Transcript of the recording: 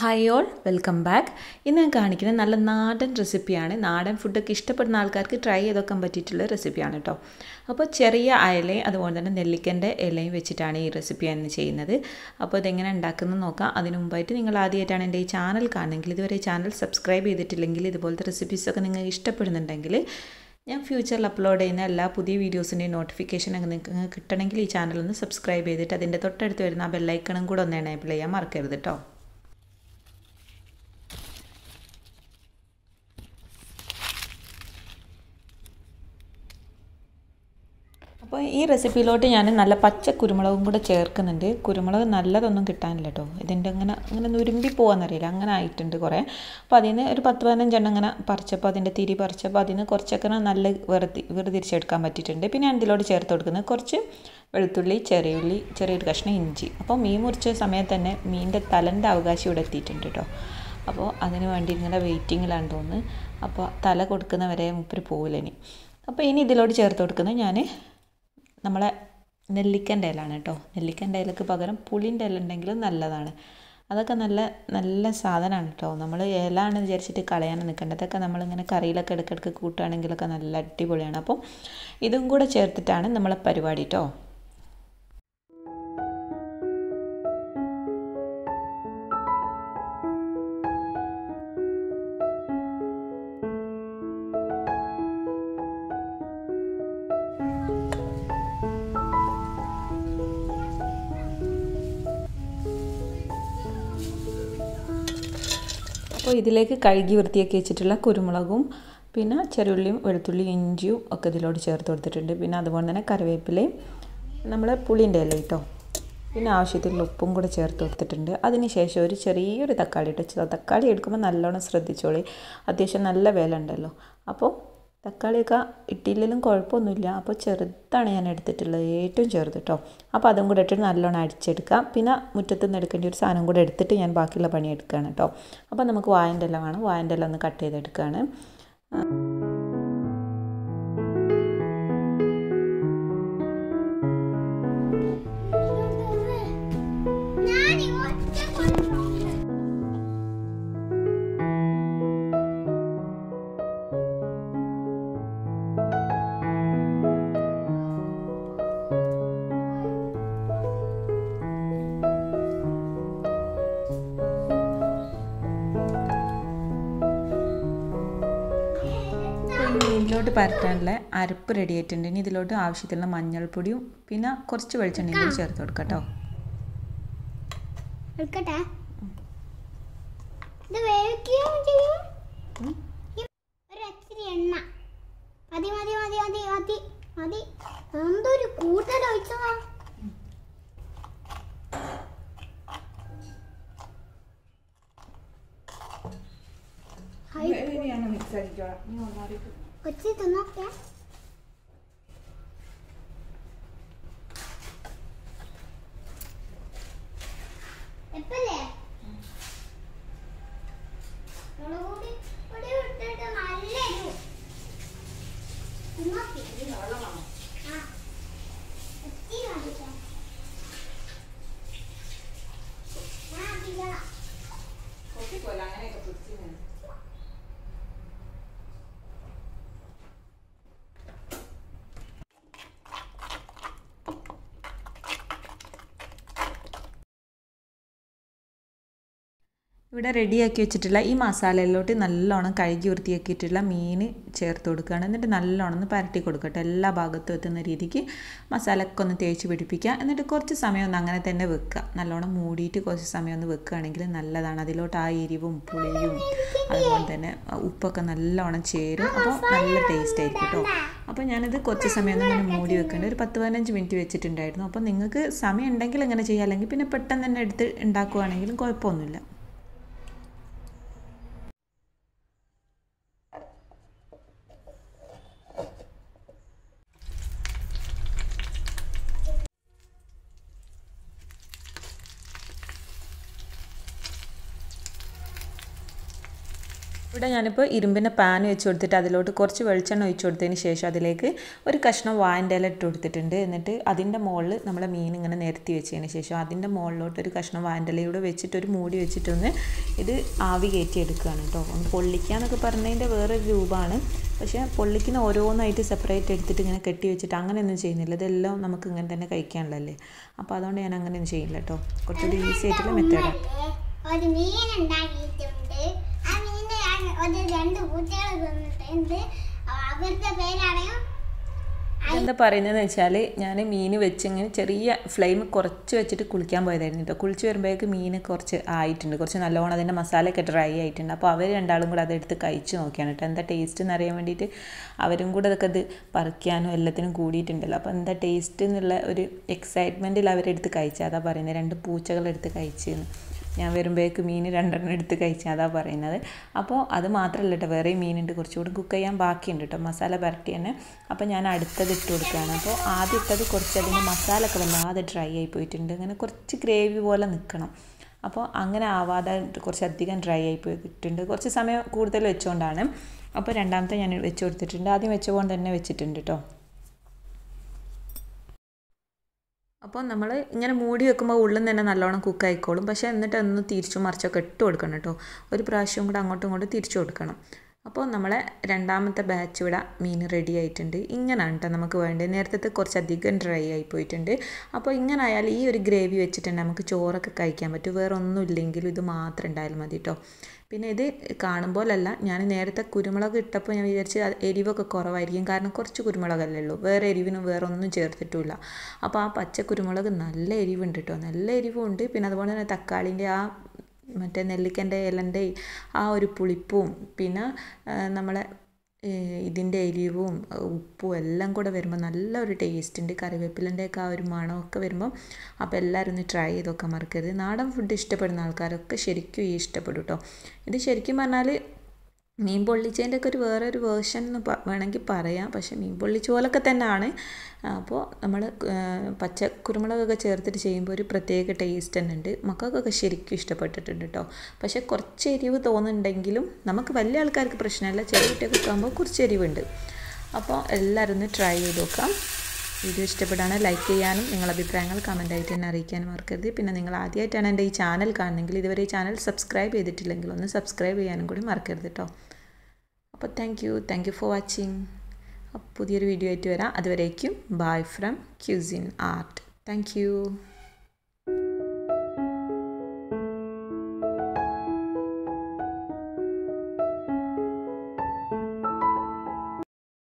Hi all welcome back ഇന്ന് ഞാൻ കാണിക്കുന്നത് നല്ല നാടൻ റെസിപ്പിയാണ് നാടൻ ഫുഡൊക്കെ ഇഷ്ടപ്പെടുന്ന ആൾക്കാർക്ക് ട്രൈ ചെയ്തൊക്കാൻ പറ്റിയിട്ടുള്ള റെസിപ്പിയാണ് കേട്ടോ അപ്പോൾ ചെറിയ അയലയും അതുപോലെ തന്നെ നെല്ലിക്കൻ്റെ ഇലയും വെച്ചിട്ടാണ് ഈ റെസിപ്പി ഞാൻ ചെയ്യുന്നത് അപ്പോൾ ഇതെങ്ങനെ ഉണ്ടാക്കുന്നത് നോക്കാം അതിന് മുമ്പായിട്ട് നിങ്ങൾ ആദ്യമായിട്ടാണ് എൻ്റെ ഈ ചാനൽ കാണുന്നെങ്കിൽ ഇതുവരെ ഈ ചാനൽ സബ്സ്ക്രൈബ് ചെയ്തിട്ടില്ലെങ്കിൽ ഇതുപോലത്തെ റെസിപ്പീസൊക്കെ നിങ്ങൾക്ക് ഇഷ്ടപ്പെടുന്നുണ്ടെങ്കിൽ ഞാൻ ഫ്യൂച്ചറിൽ അപ്ലോഡ് ചെയ്യുന്ന എല്ലാ പുതിയ വീഡിയോസിൻ്റെയും നോട്ടിഫിക്കേഷൻ നിങ്ങൾക്ക് കിട്ടണമെങ്കിൽ ഈ ചാനൽ ഒന്ന് സബ്സ്ക്രൈബ് ചെയ്തിട്ട് അതിൻ്റെ തൊട്ടടുത്ത് വരുന്ന ആ ബെല്ലൈക്കണും കൂടെ ഒന്ന് എനേബിൾ ചെയ്യാൻ മറക്കരുത് കേട്ടോ അപ്പോൾ ഈ റെസിപ്പിയിലോട്ട് ഞാൻ നല്ല പച്ച കുരുമുളകും കൂടെ ചേർക്കുന്നുണ്ട് കുരുമുളക് നല്ലതൊന്നും കിട്ടാനില്ല കേട്ടോ ഇതിൻ്റെ അങ്ങനെ അങ്ങനെ നുരുമ്പി പോകാമെന്നറിയില്ല അങ്ങനെ ആയിട്ടുണ്ട് കുറേ അപ്പോൾ അതിൽ നിന്ന് ഒരു പത്ത് പതിനഞ്ചെണ്ണം അങ്ങനെ പറിച്ചപ്പോൾ അതിൻ്റെ തിരി പറിച്ചപ്പോൾ അതിൽ നിന്ന് കുറച്ചൊക്കെ നല്ല വെറുതി വേർതിരിച്ചെടുക്കാൻ പറ്റിയിട്ടുണ്ട് പിന്നെ ഞാൻ ഇതിലോട്ട് ചേർത്ത് കൊടുക്കുന്നത് കുറച്ച് വെളുത്തുള്ളി ചെറിയുള്ളി ചെറിയൊരു കഷ്ണം ഇഞ്ചി അപ്പോൾ മീൻ മുറിച്ച സമയത്ത് തന്നെ മീനിൻ്റെ തലൻ്റെ അവകാശം ഇവിടെ എത്തിയിട്ടുണ്ട് കേട്ടോ അപ്പോൾ അതിന് വേണ്ടി ഇങ്ങനെ വെയിറ്റിങ്ങിലാണ് തോന്നുന്നു അപ്പോൾ തല കൊടുക്കുന്നവരെ മുപ്പര് പോകില്ല ഇനി അപ്പോൾ ഇനി ഇതിലോട്ട് ചേർത്ത് കൊടുക്കുന്നത് ഞാൻ നമ്മളെ നെല്ലിക്കൻ്റെ ഇലയാണ് കേട്ടോ നെല്ലിക്കൻ്റെ ഇലക്ക് പകരം പുളിൻ്റെ ഇല ഉണ്ടെങ്കിൽ നല്ലതാണ് അതൊക്കെ നല്ല നല്ല സാധനമാണ് കേട്ടോ നമ്മൾ ഇലയാണ് വിചാരിച്ചിട്ട് കളയാൻ നിൽക്കേണ്ടത് അതൊക്കെ നമ്മളിങ്ങനെ കറിയിലൊക്കെ ഇടയ്ക്കിടയ്ക്ക് കൂട്ടുകയാണെങ്കിലൊക്കെ നല്ല അടിപൊളിയാണ് അപ്പോൾ ഇതും കൂടെ ചേർത്തിട്ടാണ് നമ്മളെ പരിപാടി കേട്ടോ അപ്പോൾ ഇതിലേക്ക് കഴുകി വൃത്തിയാക്കി വെച്ചിട്ടുള്ള കുരുമുളകും പിന്നെ ചെറുള്ളിയും വെളുത്തുള്ളി ഇഞ്ചിയും ഒക്കെ ഇതിലോട്ട് ചേർത്ത് കൊടുത്തിട്ടുണ്ട് പിന്നെ അതുപോലെ തന്നെ കറിവേപ്പിലയും നമ്മളെ പുളിൻ്റെ ഇല കേട്ടോ പിന്നെ ആവശ്യത്തിലുള്ള ഉപ്പും കൂടെ ചേർത്ത് കൊടുത്തിട്ടുണ്ട് അതിന് ശേഷം ഒരു ചെറിയൊരു തക്കാളി ഇട്ട് തക്കാളി എടുക്കുമ്പോൾ നല്ലോണം ശ്രദ്ധിച്ചോളി അത്യാവശ്യം നല്ല വില ഉണ്ടല്ലോ അപ്പോൾ തക്കാളിയൊക്കെ ഇട്ടില്ലെങ്കിലും കുഴപ്പമൊന്നുമില്ല അപ്പോൾ ചെറുതാണ് ഞാൻ എടുത്തിട്ടുള്ളത് ഏറ്റവും ചെറുത് കേട്ടോ അപ്പോൾ അതും കൂടെ ഇട്ടിട്ട് നല്ലോണം അടിച്ചെടുക്കാം പിന്നെ മുറ്റത്ത് നിന്ന് എടുക്കേണ്ട ഒരു സാധനം കൂടെ എടുത്തിട്ട് ഞാൻ ബാക്കിയുള്ള പണി എടുക്കുകയാണ് കേട്ടോ അപ്പോൾ നമുക്ക് വായൻ്റെ ഇല വേണം വായൻ്റെ ഇല ഒന്ന് കട്ട് ചെയ്തെടുക്കുകയാണ് ഇതിലോട്ട് പരട്ടാനുള്ള അരപ്പ് റെഡി ആയിട്ടുണ്ട് ഇനി ഇതിലോട്ട് ആവശ്യത്തിലുള്ള മഞ്ഞൾപ്പൊടിയും പിന്നെ കുറച്ച് വെളിച്ചെണ്ണയും കൂടി ചേർത്ത് കൊടുക്കാം കേട്ടോ എടുക്കട്ടെ ഇത് വേവിക്കുകയും ചെയ്യും ഒരു ഇച്ചിരി എണ്ണ മതി മതി മതി മതി മതി മതി എന്തൊരു കൂടുതൽ ഒഴിച്ചതാ കൊച്ചി തിന്നോക്കെ എപ്പല്ലേ മുളകുപൊടി പൊടി ഇട്ടിട്ട് നല്ല എരിവ്. തിന്നോക്ക്. ആ. ഇച്ചിരി മതിട്ടോ. ഞാൻ അധികം ഇവിടെ റെഡിയാക്കി വെച്ചിട്ടുള്ള ഈ മസാലയിലോട്ട് നല്ലോണം കഴുകി വൃത്തിയാക്കിയിട്ടുള്ള മീൻ ചേർത്ത് കൊടുക്കുകയാണ് എന്നിട്ട് നല്ലോണം ഒന്ന് പരട്ടി കൊടുക്കട്ടെ എല്ലാ ഭാഗത്തും എത്തുന്ന രീതിക്ക് മസാലയൊക്കെ ഒന്ന് തേച്ച് പിടിപ്പിക്കുക എന്നിട്ട് കുറച്ച് സമയം ഒന്ന് അങ്ങനെ തന്നെ വെക്കുക നല്ലോണം മൂടിയിട്ട് കുറച്ച് സമയം ഒന്ന് വെക്കുകയാണെങ്കിൽ നല്ലതാണ് അതിലോട്ട് ആ എരിവും പുളിയും അതുപോലെ തന്നെ ഉപ്പൊക്കെ നല്ലോണം ചേരും അപ്പോൾ നല്ല ടേസ്റ്റ് ആയിരിക്കും കേട്ടോ അപ്പോൾ ഞാനിത് കുറച്ച് സമയം ഒന്ന് ഇങ്ങനെ മൂടി വെക്കേണ്ട ഒരു പത്ത് പതിനഞ്ച് മിനിറ്റ് വെച്ചിട്ടുണ്ടായിരുന്നു അപ്പോൾ നിങ്ങൾക്ക് സമയം ഉണ്ടെങ്കിൽ ഇങ്ങനെ ചെയ്യുക അല്ലെങ്കിൽ പിന്നെ പെട്ടെന്ന് തന്നെ എടുത്ത് ഉണ്ടാക്കുകയാണെങ്കിലും കുഴപ്പമൊന്നുമില്ല ഇവിടെ ഞാനിപ്പോൾ ഇരുമ്പിൻ്റെ പാൻ വെച്ച് കൊടുത്തിട്ട് അതിലോട്ട് കുറച്ച് വെളിച്ചെണ്ണ ഒഴിച്ച് കൊടുത്തതിന് ശേഷം അതിലേക്ക് ഒരു കഷ്ണം വായൻ്റെ ഇല ഇട്ട് കൊടുത്തിട്ടുണ്ട് എന്നിട്ട് അതിൻ്റെ മുകളിൽ നമ്മളെ മീൻ ഇങ്ങനെ നിരത്തി വെച്ചതിന് ശേഷം അതിൻ്റെ മുകളിലോട്ട് ഒരു കഷ്ണം വായൻ്റെ ഇലയൂടെ വെച്ചിട്ട് ഒരു മൂടി വെച്ചിട്ടൊന്ന് ഇത് ആവി കയറ്റി എടുക്കുകയാണ് കേട്ടോ ഒന്ന് പൊള്ളിക്കുക എന്നൊക്കെ പറഞ്ഞതിൻ്റെ വേറൊരു രൂപമാണ് പക്ഷേ പൊള്ളിക്കുന്ന ഓരോന്നായിട്ട് സെപ്പറേറ്റ് എടുത്തിട്ട് ഇങ്ങനെ കെട്ടി വെച്ചിട്ട് അങ്ങനെയൊന്നും ചെയ്യുന്നില്ല ഇതെല്ലാം നമുക്ക് ഇങ്ങനെ തന്നെ കഴിക്കാനുള്ളതല്ലേ അപ്പോൾ അതുകൊണ്ട് ഞാൻ അങ്ങനെയൊന്നും ചെയ്യില്ല കേട്ടോ കുറച്ചുകൂടി ഈസി ആയിട്ടുള്ള മെത്തേഡാണ് ഒരു മീൻ ഉണ്ടാക്കിയിട്ടുണ്ട് ആ മീന് ഞാൻ ഒരു രണ്ട് പൂച്ചകൾ തിന്നിട്ടുണ്ട് അവരുടെ പേരാണ് എന്താ പറയുന്നതെന്ന് വെച്ചാൽ ഞാൻ മീൻ വെച്ച് ഇങ്ങനെ ചെറിയ ഫ്ലെയിം കുറച്ച് വെച്ചിട്ട് കുളിക്കാൻ പോയതായിരുന്നു കേട്ടോ കുളിച്ച് വരുമ്പോഴേക്ക് മീൻ കുറച്ച് ആയിട്ടുണ്ട് കുറച്ച് നല്ലോണം അതിൻ്റെ മസാലയൊക്കെ ഡ്രൈ ആയിട്ടുണ്ട് അപ്പോൾ അവർ രണ്ടാളും കൂടെ അതെടുത്ത് കഴിച്ച് നോക്കിയാണ് കേട്ടോ എന്താ ടേസ്റ്റ് എന്ന് അറിയാൻ വേണ്ടിയിട്ട് അവരും കൂടെ അതൊക്കെ അത് പറിക്കാനും എല്ലാത്തിനും കൂടിയിട്ടുണ്ടല്ലോ അപ്പോൾ എന്താ ടേസ്റ്റ് എന്നുള്ള ഒരു എക്സൈറ്റ്മെൻറ്റിൽ അവരെടുത്ത് കഴിച്ചാൽ അതാ പറയുന്നത് രണ്ട് പൂച്ചകളെടുത്ത് കഴിച്ചെന്ന് ഞാൻ വരുമ്പോഴേക്ക് മീൻ രണ്ടെണ്ണം എടുത്ത് കഴിച്ചാൽ അതാ പറയുന്നത് അപ്പോൾ അത് മാത്രമല്ല കേട്ടോ വേറെ മീനുണ്ട് കുറച്ചുകൂടി കുക്ക് ചെയ്യാൻ ബാക്കിയുണ്ട് കേട്ടോ മസാല പുരട്ടി തന്നെ അപ്പോൾ ഞാൻ അടുത്തത് ഇട്ട് കൊടുക്കുകയാണ് അപ്പോൾ ആദ്യം ഇട്ടത് കുറച്ച് അതിൻ്റെ മസാല ഒക്കെ വല്ലാതെ ഡ്രൈ ആയി പോയിട്ടുണ്ട് അങ്ങനെ കുറച്ച് ഗ്രേവി പോലെ നിൽക്കണം അപ്പോൾ അങ്ങനെ ആവാതെ കുറച്ചധികം ഡ്രൈ ആയി പോയിട്ടുണ്ട് കുറച്ച് സമയം കൂടുതൽ വെച്ചുകൊണ്ടാണ് അപ്പോൾ രണ്ടാമത്തെ ഞാൻ വെച്ച് കൊടുത്തിട്ടുണ്ട് ആദ്യം വെച്ചുകൊണ്ട് തന്നെ വെച്ചിട്ടുണ്ട് കേട്ടോ അപ്പോൾ നമ്മൾ ഇങ്ങനെ മൂടി വെക്കുമ്പോൾ ഉള്ളിൽ നിന്ന് തന്നെ നല്ലോണം കുക്ക് ആയിക്കോളും പക്ഷേ എന്നിട്ട് ഒന്ന് തിരിച്ചും മറിച്ചൊക്കെ ഇട്ട് കൊടുക്കണം കേട്ടോ ഒരു പ്രാവശ്യം കൂടെ അങ്ങോട്ടും ഇങ്ങോട്ടും തിരിച്ചു കൊടുക്കണം അപ്പോൾ നമ്മളെ രണ്ടാമത്തെ ബാച്ച് ഇവിടെ മീൻ റെഡി ആയിട്ടുണ്ട് ഇങ്ങനെയാണ് കേട്ടോ നമുക്ക് വേണ്ടത് നേരത്തെ കുറച്ചധികം ഡ്രൈ ആയി പോയിട്ടുണ്ട് അപ്പോൾ ഇങ്ങനെ ആയാൽ ഈ ഒരു ഗ്രേവി വെച്ചിട്ട് നമുക്ക് ചോറൊക്കെ കഴിക്കാൻ പറ്റും വേറെ ഒന്നും ഇല്ലെങ്കിലും ഇത് മാത്രം ഉണ്ടായാലും മതി കേട്ടോ പിന്നെ ഇത് കാണുമ്പോഴല്ല ഞാൻ നേരത്തെ കുരുമുളക് ഇട്ടപ്പോൾ ഞാൻ വിചാരിച്ച് എരിവൊക്കെ കുറവായിരിക്കും കാരണം കുറച്ച് കുരുമുളകല്ലേ ഉള്ളൂ വേറെ എരിവിനും വേറെ ഒന്നും ചേർത്തിട്ടുമില്ല അപ്പോൾ ആ പച്ച കുരുമുളക് നല്ല എരിവുണ്ട് കേട്ടോ നല്ല എരിവുണ്ട് പിന്നെ അതുപോലെ തന്നെ തക്കാളിൻ്റെ ആ മറ്റേ നെല്ലിക്കൻ്റെ ഇലൻ്റെ ആ ഒരു പുളിപ്പും പിന്നെ നമ്മളെ ഇതിൻ്റെ എരിവും ഉപ്പും എല്ലാം കൂടെ വരുമ്പോൾ നല്ലൊരു ടേസ്റ്റ് ഉണ്ട് കറിവേപ്പിലൻ്റെ ഒക്കെ ആ ഒരു മണമൊക്കെ വരുമ്പോൾ അപ്പോൾ എല്ലാവരും ഒന്ന് ട്രൈ ചെയ്തൊക്കെ മറക്കരുത് നാടൻ ഫുഡ് ഇഷ്ടപ്പെടുന്ന ആൾക്കാരൊക്കെ ശരിക്കും ഈ ഇഷ്ടപ്പെടും കേട്ടോ ഇത് ശരിക്കും പറഞ്ഞാൽ മീൻ പൊള്ളിച്ചതിൻ്റെ ഒക്കെ ഒരു വേറൊരു വേർഷൻ എന്ന് വേണമെങ്കിൽ പറയാം പക്ഷേ മീൻ പൊള്ളിച്ച പോലൊക്കെ തന്നെയാണ് അപ്പോൾ നമ്മൾ പച്ച കുരുമുളകൊക്കെ ചേർത്തിട്ട് ചെയ്യുമ്പോൾ ഒരു പ്രത്യേക ടേസ്റ്റ് തന്നെ ഉണ്ട് മക്കൾക്കൊക്കെ ശരിക്കും ഇഷ്ടപ്പെട്ടിട്ടുണ്ട് കേട്ടോ പക്ഷേ കുറച്ച് എരിവ് തോന്നുന്നുണ്ടെങ്കിലും നമുക്ക് വലിയ ആൾക്കാർക്ക് പ്രശ്നമല്ല ചെറിയ കുട്ടികൾക്ക് ആകുമ്പോൾ കുറച്ച് എരിവുണ്ട് അപ്പോൾ എല്ലാവരും ഒന്ന് ട്രൈ ചെയ്ത് നോക്കാം വീഡിയോ ഇഷ്ടപ്പെടാണ് ലൈക്ക് ചെയ്യാനും നിങ്ങളുടെ അഭിപ്രായങ്ങൾ കമൻ്റ് ആയിട്ട് തന്നെ അറിയിക്കാനും മറക്കരുത് പിന്നെ നിങ്ങൾ ആദ്യമായിട്ടാണ് എൻ്റെ ഈ ചാനൽ കാണുന്നെങ്കിൽ ഇതുവരെ ഈ ചാനൽ സബ്സ്ക്രൈബ് ചെയ്തിട്ടില്ലെങ്കിൽ ഒന്ന് സബ്സ്ക്രൈബ് ചെയ്യാനും കൂടി മറക്കരുത് കേട്ടോ അപ്പോൾ thank you thank you for watching പുതിയൊരു വീഡിയോ ആയിട്ട് വരാം അതുവരേക്കും bye from cuisine art thank U